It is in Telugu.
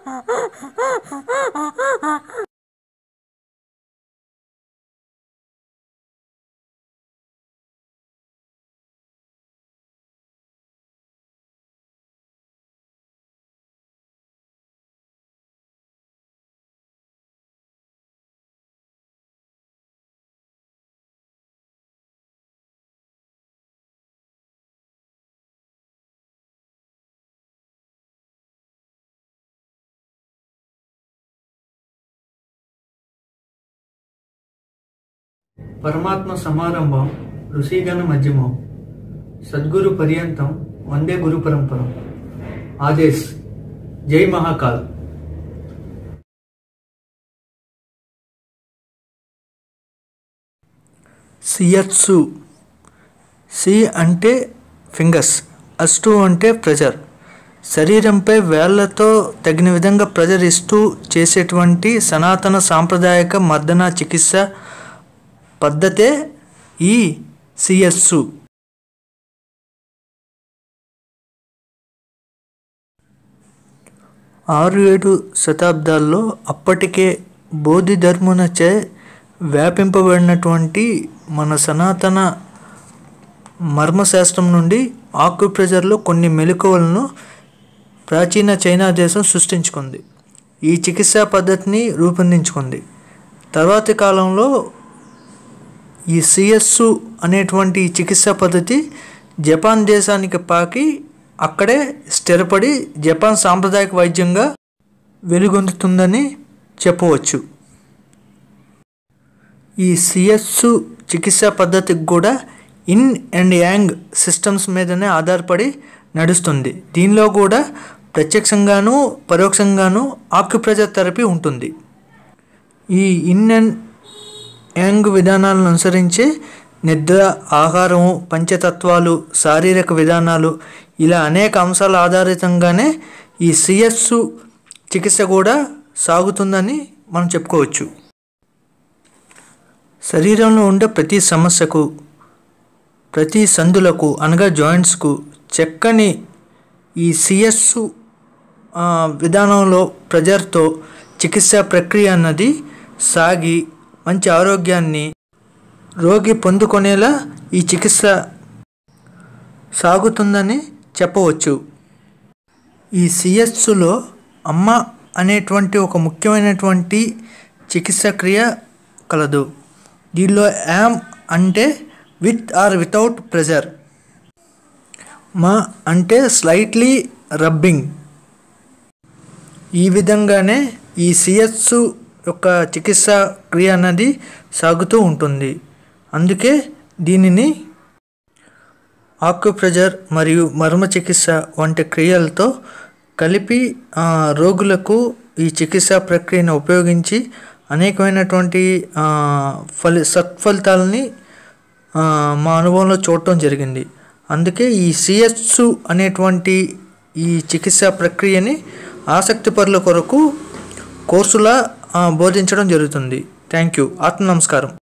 పరమాత్మ సమారంభం ఋషిగణ మధ్యమం సద్గురు పర్యంతం వందే గురు పరంపరం ఆదేశ్ జై మహాకాల్ సియత్సు సి అంటే ఫింగర్స్ అస్టు అంటే ప్రెజర్ శరీరంపై వేళ్లతో తగిన విధంగా ప్రెజర్ ఇస్తూ చేసేటువంటి సనాతన సాంప్రదాయక మర్దన చికిత్స పద్ధతే ఈ సియస్సు ఆరు ఏడు శతాబ్దాల్లో అప్పటికే బోధి ధర్మునచే వ్యాపింపబడినటువంటి మన సనాతన మర్మశాస్త్రం నుండి ఆక్యుప్రెజర్లో కొన్ని మెలకువలను ప్రాచీన చైనా దేశం సృష్టించుకుంది ఈ చికిత్సా పద్ధతిని రూపొందించుకుంది తర్వాతి కాలంలో ఈ సిఎస్సు అనేటువంటి ఈ చికిత్సా పద్ధతి జపాన్ దేశానికి పాకి అక్కడే స్థిరపడి జపాన్ సాంప్రదాయక వైద్యంగా వెలుగొందుతుందని చెప్పవచ్చు ఈ సిఎస్సు చికిత్సా పద్ధతికి కూడా ఇన్ అండ్ యాంగ్ సిస్టమ్స్ మీదనే ఆధారపడి నడుస్తుంది దీనిలో కూడా ప్రత్యక్షంగాను పరోక్షంగాను ఆక్యుప్రెజర్ థెరపీ ఉంటుంది ఈ ఇన్ అండ్ యాంగ్ విధానాలను అనుసరించే నిద్ర ఆహారము పంచతత్వాలు శారీరక విధానాలు ఇలా అనేక అంశాల ఆధారితంగానే ఈ సిఎస్సు చికిత్స కూడా సాగుతుందని మనం చెప్పుకోవచ్చు శరీరంలో ఉండే ప్రతి సమస్యకు ప్రతి సందులకు అనగా జాయింట్స్కు చక్కని ఈ సిఎస్సు విధానంలో ప్రెజర్తో చికిత్సా ప్రక్రియ అన్నది సాగి మంచి ఆరోగ్యాన్ని రోగి పొందుకునేలా ఈ చికిత్స సాగుతుందని చెప్పవచ్చు ఈ సిఎస్సులో అమ్మ అనేటువంటి ఒక ముఖ్యమైనటువంటి చికిత్స క్రియ కలదు దీనిలో యామ్ అంటే విత్ ఆర్ వితౌట్ ప్రెజర్ మా అంటే స్లైట్లీ రబ్బింగ్ ఈ విధంగానే ఈ సిఎస్సు యొక్క చికిత్స క్రియ అన్నది సాగుతూ ఉంటుంది అందుకే దీనిని ఆక్యుప్రెజర్ మరియు మర్మ చికిత్స వంటి క్రియలతో కలిపి ఆ, రోగులకు ఈ చికిత్సా ప్రక్రియను ఉపయోగించి అనేకమైనటువంటి ఆ, ఫలి సత్ఫలితాలని ఆ, మా అనుభవంలో చూడటం జరిగింది అందుకే ఈ సిఎస్సు అనేటువంటి ఈ చికిత్సా ప్రక్రియని ఆసక్తి పరుల కొరకు కోర్సులా ఆ, బోధించడం జరుగుతుంది థ్యాంక్ యూ ఆత్మ నమస్కారం